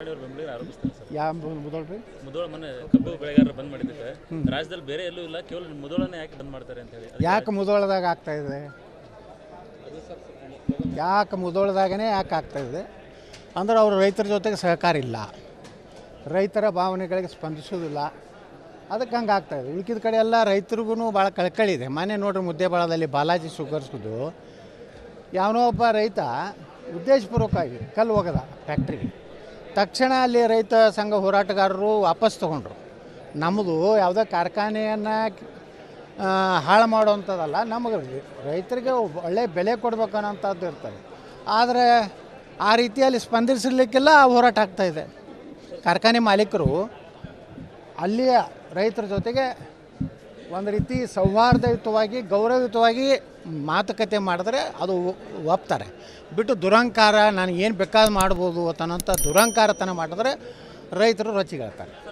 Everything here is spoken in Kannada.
ಅವ್ರ ಬೆಂಬಲಿಗರು ಆರೋಪಿಸ್ತಾರೆ ಸರ್ ಯಾವ ಮುದೋಳ್ರಿ ಮುದೋಳ ಮನೆ ಕಬ್ಬು ಬೆಳೆಗಾರರು ಬಂದ್ ಮಾಡಿದ್ದಕ್ಕೆ ರಾಜ್ಯದಲ್ಲಿ ಬೇರೆ ಎಲ್ಲೂ ಇಲ್ಲ ಕೇವಲ ಮುದೋಳನೇ ಯಾಕೆ ಬಂದ್ ಮಾಡ್ತಾರೆ ಅಂತ ಹೇಳಿ ಅದಕ್ಕೆ ಯಾಕೆ ಮುದೋಳದಾಗ ಆಗ್ತಾ ಇದೆ ಯಾಕೆ ಮುದೋಳದಾಗನೇ ಯಾಕೆ ಆಗ್ತಾ ಇದೆ ಅಂದ್ರೆ ಅವರು ರೈತರ ಜೊತೆಗೆ ಸಹಕಾರ ಇಲ್ಲ ರೈತರ ಭಾವನೆಗಳಿಗೆ ಸ್ಪಂದಿಸೋದಿಲ್ಲ ಅದಕ್ಕೆ ಹಂಗೆ ಆಗ್ತಾಯಿದೆ ಉಳ್ಕಿದ ಕಡೆ ಎಲ್ಲ ರೈತರಿಗೂ ಭಾಳ ಕಳ್ಕಳಿ ಇದೆ ಮನೆ ನೋಡ್ರಿ ಮುದ್ದೇಬಾಳದಲ್ಲಿ ಬಾಲಾಜಿ ಶುಗರ್ಸ್ದು ಯಾವನೋ ಒಬ್ಬ ರೈತ ಉದ್ದೇಶಪೂರ್ವಕವಾಗಿ ಕಲ್ಲು ಹೋಗದ ಫ್ಯಾಕ್ಟ್ರಿಗೆ ತಕ್ಷಣ ಅಲ್ಲಿ ರೈತ ಸಂಘ ಹೋರಾಟಗಾರರು ವಾಪಸ್ ತೊಗೊಂಡ್ರು ನಮ್ಮದು ಯಾವುದೋ ಕಾರ್ಖಾನೆಯನ್ನು ಹಾಳು ಮಾಡುವಂಥದ್ದಲ್ಲ ನಮಗೆ ರೈತರಿಗೆ ಒಳ್ಳೆ ಬೆಲೆ ಕೊಡ್ಬೇಕು ಅನ್ನೋಂಥದ್ದು ಇರ್ತದೆ ಆದರೆ ಆ ರೀತಿಯಲ್ಲಿ ಸ್ಪಂದಿಸಲಿಕ್ಕೆಲ್ಲ ಹೋರಾಟ ಆಗ್ತಾಯಿದೆ ಕಾರ್ಖಾನೆ ಮಾಲೀಕರು ಅಲ್ಲಿಯ ರೈತರ ಜೊತೆಗೆ ಒಂದು ರೀತಿ ಸೌಹಾರ್ದಯುತವಾಗಿ ಗೌರವಯುತವಾಗಿ ಮಾತುಕತೆ ಮಾಡಿದ್ರೆ ಅದು ಒ- ಒಪ್ತಾರೆ ಬಿಟ್ಟು ದುರಂಕಾರ ನಾನು ಏನು ಬೇಕಾದ್ ಮಾಡ್ಬೋದು ಅನ್ನೋಂಥ ದುರಂಕಾರತನ ಮಾಡಿದ್ರೆ ರೈತರು ರೊಚ್ಚಿಗೇಳ್ತಾರೆ